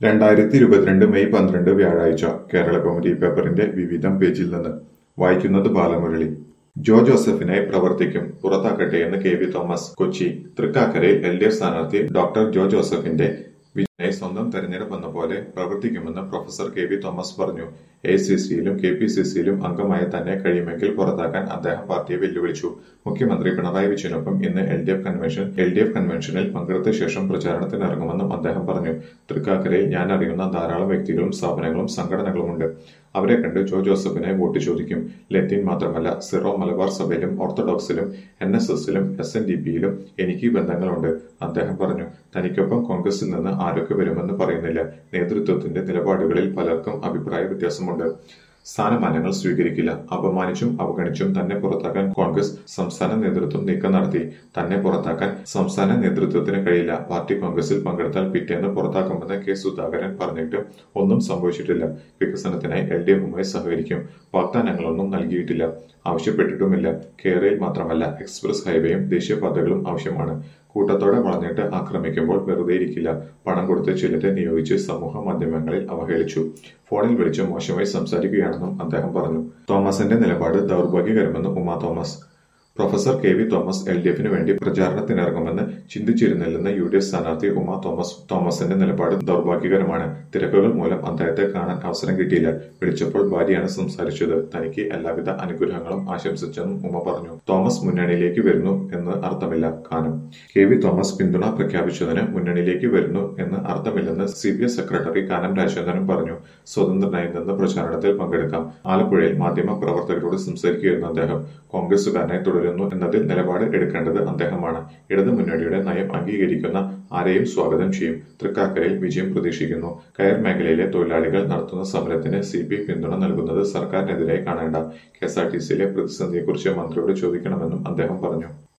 രണ്ടായിരത്തി ഇരുപത്തിരണ്ട് മെയ് പന്ത്രണ്ട് വ്യാഴാഴ്ച കേരള കൗമുദി പേപ്പറിന്റെ വിവിധം പേജിൽ നിന്ന് വായിക്കുന്നത് ബാലമുരളി ജോ ജോസഫിനെ പ്രവർത്തിക്കും പുറത്താക്കട്ടെയെന്ന് കെ വി തോമസ് കൊച്ചി തൃക്കാക്കരയിൽ എൽ ഡി എഫ് സ്ഥാനാർത്ഥി ഡോക്ടർ ജോ ജോസഫിന്റെ വിജയനെ സ്വന്തം തെരഞ്ഞെടുപ്പെന്ന പോലെ പ്രവർത്തിക്കുമെന്ന് പ്രൊഫസർ കെ വി തോമസ് പറഞ്ഞു എ സി സിയിലും കെ പി സി സിയിലും അംഗമായ തന്നെ കഴിയുമെങ്കിൽ പുറത്താക്കാൻ അദ്ദേഹം പാർട്ടിയെ വെല്ലുവിളിച്ചു മുഖ്യമന്ത്രി പിണറായി വിജയനൊപ്പം ഇന്ന് L D F convention L D F കൺവെൻഷനിൽ പങ്കെടുത്ത ശേഷം പ്രചാരണത്തിനിറങ്ങുമെന്നും അദ്ദേഹം പറഞ്ഞു തൃക്കാക്കരയിൽ ഞാൻ അറിയുന്ന ധാരാളം വ്യക്തികളും സ്ഥാപനങ്ങളും സംഘടനകളുമുണ്ട് അവരെ കണ്ട് ജോ ജോസഫിനെ വോട്ട് ചോദിക്കും ലത്തീൻ മാത്രമല്ല സിറോ മലബാർ സഭയിലും ഓർത്തഡോക്സിലും എൻ എസ് എസിലും എസ് എൻ ഡി പിയിലും എനിക്ക് ബന്ധങ്ങളുണ്ട് അദ്ദേഹം പറഞ്ഞു തനിക്കൊപ്പം കോൺഗ്രസിൽ നിന്ന് ആരൊക്കെ വരുമെന്ന് പറയുന്നില്ല നേതൃത്വത്തിന്റെ നിലപാടുകളിൽ പലർക്കും അഭിപ്രായ വ്യത്യാസമുണ്ട് സ്ഥാനമാനങ്ങൾ സ്വീകരിക്കില്ല അപമാനിച്ചും അവഗണിച്ചും തന്നെ പുറത്താക്കാൻ കോൺഗ്രസ് സംസ്ഥാന നേതൃത്വം നീക്കം നടത്തി തന്നെ പുറത്താക്കാൻ സംസ്ഥാന നേതൃത്വത്തിന് കഴിയില്ല പാർട്ടി കോൺഗ്രസിൽ പങ്കെടുത്താൽ പിറ്റേന്ന് പുറത്താക്കുമെന്ന് കെ സുധാകരൻ പറഞ്ഞിട്ടും ഒന്നും സംഭവിച്ചിട്ടില്ല വികസനത്തിനായി എൽ ഡി എഫുമായി സഹകരിക്കും വാഗ്ദാനങ്ങളൊന്നും നൽകിയിട്ടില്ല ആവശ്യപ്പെട്ടിട്ടുമില്ല കേരളയിൽ മാത്രമല്ല എക്സ്പ്രസ് ഹൈവേയും ദേശീയപാതകളും ആവശ്യമാണ് കൂട്ടത്തോടെ വളഞ്ഞിട്ട് ആക്രമിക്കുമ്പോൾ വെറുതെ ഇരിക്കില്ല പണം കൊടുത്ത് ചിലരെ നിയോഗിച്ച് സമൂഹ മാധ്യമങ്ങളിൽ അവഹേളിച്ചു ഫോണിൽ വിളിച്ച് മോശമായി സംസാരിക്കുകയാണെന്നും അദ്ദേഹം പറഞ്ഞു തോമസിന്റെ നിലപാട് ദൗർഭാഗ്യകരമെന്ന് Uma Thomas professor K V Thomas L D എഫിന് വേണ്ടി പ്രചാരണത്തിനിറങ്ങുമെന്ന് ചിന്തിച്ചിരുന്നില്ലെന്ന് യു ഡി എഫ് സ്ഥാനാർത്ഥി ഉമാ തോമസ് തോമസിന്റെ നിലപാട് ദൗർഭാഗ്യകരമാണ് തിരക്കുകൾ മൂലം അദ്ദേഹത്തെ കാണാൻ അവസരം കിട്ടിയില്ല വിളിച്ചപ്പോൾ ഭാര്യയാണ് സംസാരിച്ചത് തനിക്ക് എല്ലാവിധ അനുഗ്രഹങ്ങളും ആശംസിച്ചെന്നും ഉമ പറഞ്ഞു തോമസ് മുന്നണിയിലേക്ക് വരുന്നു എന്ന് അർത്ഥമില്ല കാനം കെ വി തോമസ് പിന്തുണ പ്രഖ്യാപിച്ചതിന് മുന്നണിയിലേക്ക് വരുന്നു എന്ന് അർത്ഥമില്ലെന്ന് C P S secretary Kanam Rajendran പറഞ്ഞു സ്വതന്ത്രനായി നിന്ന് പ്രചാരണത്തിൽ പങ്കെടുക്കാം ആലപ്പുഴയിൽ മാധ്യമ പ്രവർത്തകരോട് സംസാരിക്കുകയായിരുന്നു അദ്ദേഹം കോൺഗ്രസുകാരനായി തുടരുന്നു എന്നതിൽ നിലപാട് എടുക്കേണ്ടത് അദ്ദേഹമാണ് ഇടതു മുന്നണിയുടെ നയം അംഗീകരിക്കുന്ന ആരെയും സ്വാഗതം ചെയ്യും തൃക്കാക്കരയിൽ വിജയം പ്രതീക്ഷിക്കുന്നു കയർ മേഖലയിലെ തൊഴിലാളികൾ നടത്തുന്ന സമരത്തിന് സി പി പിന്തുണ നൽകുന്നത് സർക്കാരിനെതിരായി കാണേണ്ട കെ എസ് ആർ ടി സിയിലെ പ്രതിസന്ധിയെക്കുറിച്ച് മന്ത്രിയോട് ചോദിക്കണമെന്നും അദ്ദേഹം പറഞ്ഞു